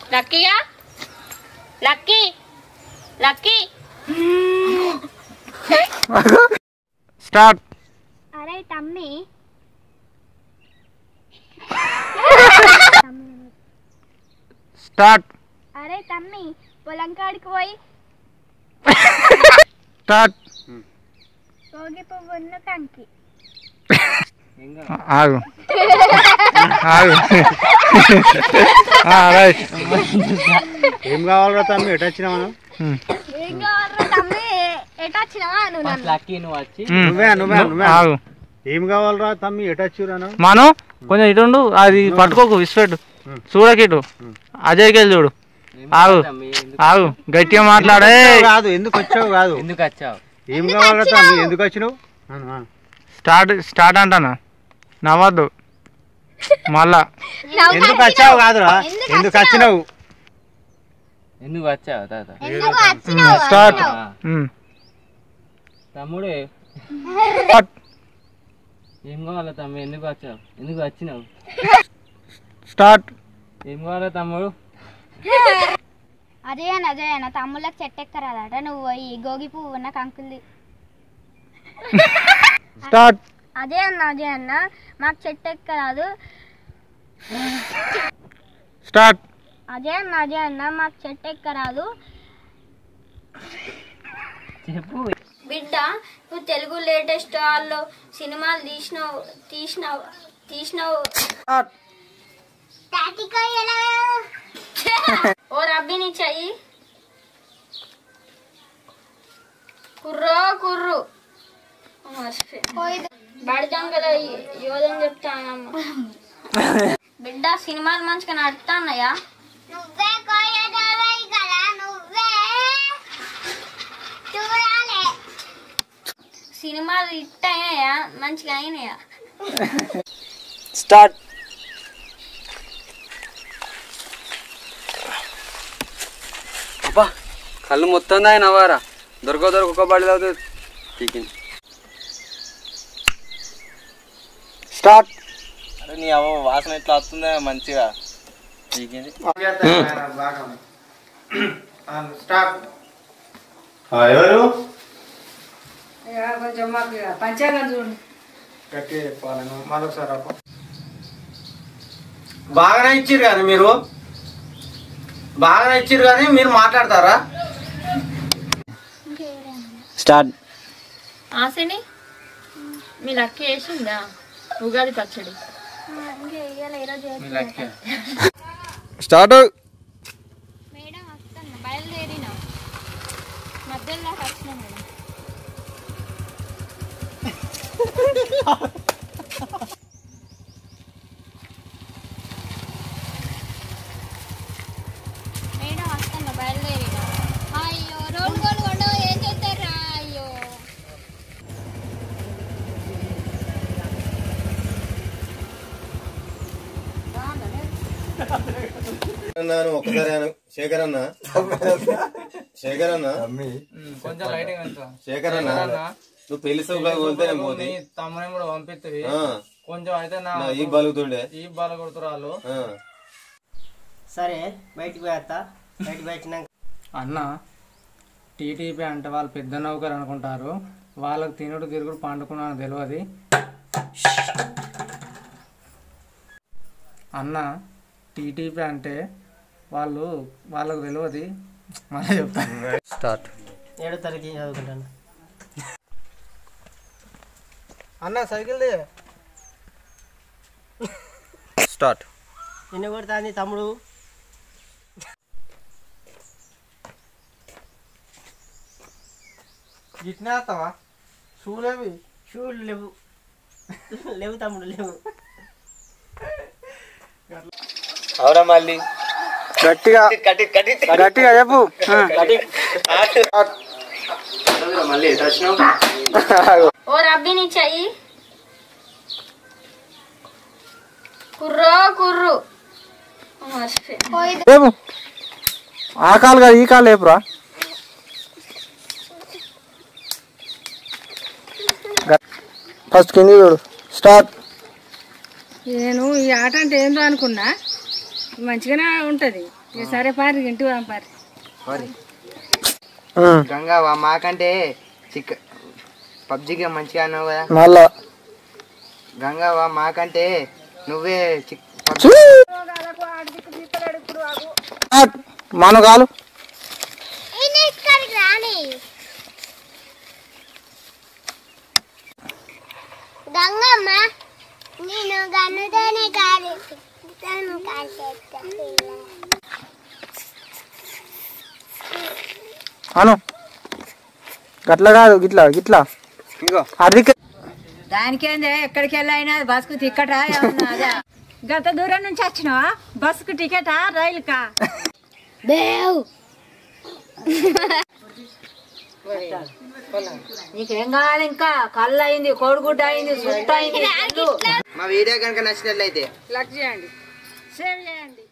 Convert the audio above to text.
లక్కీగా lucky lucky start అరే తమ్మి స్టార్ట్ అరే తమ్మి పొలం కాడికి పోయి స్టార్ట్ భోగి పువ్వున్న కంకి ఆగు ఆగు రైట్ ఏం కావాలరా తమ్మి ఎటు వచ్చినా మనం ఏం కావాలరా తమ్మి ఎటు వచ్చినావా నువ్వు నన్ను లక్కీ నువ్వు వచ్చి నువ్వే నువ్వే నువ్వే ఆగు ఏం కావాలరా తమ్మి ఎటు వచ్చిరాను మనం కొంచెం ఇటుండు అది పట్టుకోకు విసిపెట్టు చూడకిటు అజయ్కి వెళ్ళి చూడు ఆగు ఆగు గట్టిగా మాట్లాడే కాదు ఎందుకు వచ్చావు కాదు ఎందుకు వచ్చావు ఏం కావాలరా తమ్మి ఎందుకు వచ్చినావు అను, అను. స్టార్ట్ స్టార్ట్ అంటానా నవ్వద్దు మళ్ళా ఎందుకు వచ్చావు కాదురా ఎందుకు వచ్చినావు ఎందుకు వచ్చావు తాత ఎందుకు వచ్చినావు స్టార్ట్ తమ్ముడు స్టార్ట్ ఏం కావాలా తమ్ముడు ఎందుకు వచ్చావు ఎందుకు వచ్చినావు స్టార్ట్ ఏం కావాలా తమ్ముడు అదే అన్న అదే అన్న తమ్ముళ్ళకి చెట్టు ఎక్కరాదట నువ్వు పోయి గోగి పువ్వు ఉన్న కంకుల్ది స్టార్ట్ అదే అన్న అదే అన్న మాకు చెట్టు ఎక్కరాదు స్టార్ట్ అదే అన్న అదే అన్న మాకు చెట్టు ఎక్కరాదు చెప్పు బిడ్డ నువ్వు తెలుగు లేటెస్ట్ వాళ్ళు సినిమాలు తీసినావు తీసినావు తీసినావు ఓ రబ్బిని చెయ్యి కుర్రో కుర్రు బడిదాం కదా యోధం చెప్తానమ్మ బిడ్డ సినిమాలు మంచిగా నడుతున్నాయా నువ్వే కదా నువ్వే చూడాలి సినిమాలు హిట్ అయినాయా మంచిగా అయినాయా స్టార్ట్ అబ్బా కళ్ళు మొత్తం దాయి నవ్వారా దొరక దొరక ఒక బడి అవుతుంది పీకింది స్టార్ట్ అరే నీ అవ్వ వాసన ఎట్లా వస్తుందా మంచిగా పీకింది ఆ, ఎవరు బాగానే ఇచ్చిర్రు కానీ మీరు బాగానే ఇచ్చిర్రు కానీ మీరు మాట్లాడతారా స్టార్ట్ ఆశని మీ లక్క వేసిందా ఉగాది పచ్చడి స్టార్ట్ మేడం వస్తాను బయలుదేరిన మధ్యలో దాకా వచ్చిన మేడం మేడం వస్తాను బయలుదేరిన అయ్యో రోడ్డు గోలు కొండవు ఏం చేస్తారా అయ్యో అన్నాను ఒక్కసారి అను శేఖర్ అన్న శేఖర్ అన్న కొంచెం లైట్ గా శేఖర్ అన్న నువ్వు పెళ్లి సభలోకి వెళ్తే నేను పోతే తమ్ముని కూడా పంపిస్తుంది ఆ, కొంచెం అయితే నా నా ఈ బలుగుతుండే ఈ బాల కొడుతురాలు ఆ. సరే బయటికి పోయేస్తా బయటికి పోయించినాక అన్న టీటీపీ అంటే వాళ్ళు పెద్ద నౌకరు అనుకుంటారు వాళ్ళకి తినుడు తిరుగుడు పండుకున్నాను తెలియదు అన్న టీటీపీ అంటే వాళ్ళు వాళ్ళకు తెలియదు మళ్ళీ చెప్తాను స్టార్ట్ ఏడో తరగతి చదువుకుంటాను అన్న సైకిల్ స్టార్ట్ నిన్ను కొడతాంది తమ్ముడు గిట్నే వస్తావా షూలేవి షూలు లేవు లేవు తమ్ముడు లేవు అవునా మళ్ళీ గట్టిగా గట్టిగా చెప్పు మళ్ళీ ఎటు వచ్చినావు ఓ రబ్బిని చెయ్యి కుర్రో కుర్రు మర్చిపోయా లేపు ఆ కాలు కాదు ఈ కాలు లేపురా ఫస్ట్ కింది చూడు స్టార్ట్ నేను ఈ ఆట అంటే ఏందో అనుకున్నా మంచిగానే ఉంటుంది సరే పారి ఇంటి పారి గంగావా మాకంటే చిక్క పబ్జికి మంచిగా అన్నావు కదా మళ్ళా గంగావా మాకంటే నువ్వే చిక్ మన కాలు గంగమ్మ నేను గన్నుతోనే కాదు అను గట్ల కాదు గిట్లా గిట్లా ఇంకో అది దానికేందే ఎక్కడికి వెళ్ళైనా బస్కు టికెటా ఏమన్నా అదా గత దూరం నుంచి వచ్చినావా బస్సుకు టికెటా రైలుకా నీకేం కావాలి ఇంకా కళ్ళు అయింది కోడిగుడ్డ అయింది సుట్ట అయింది మా వీడియో కనుక నచ్చినట్లయితే లక్ చేయండి సేవ్ చేయండి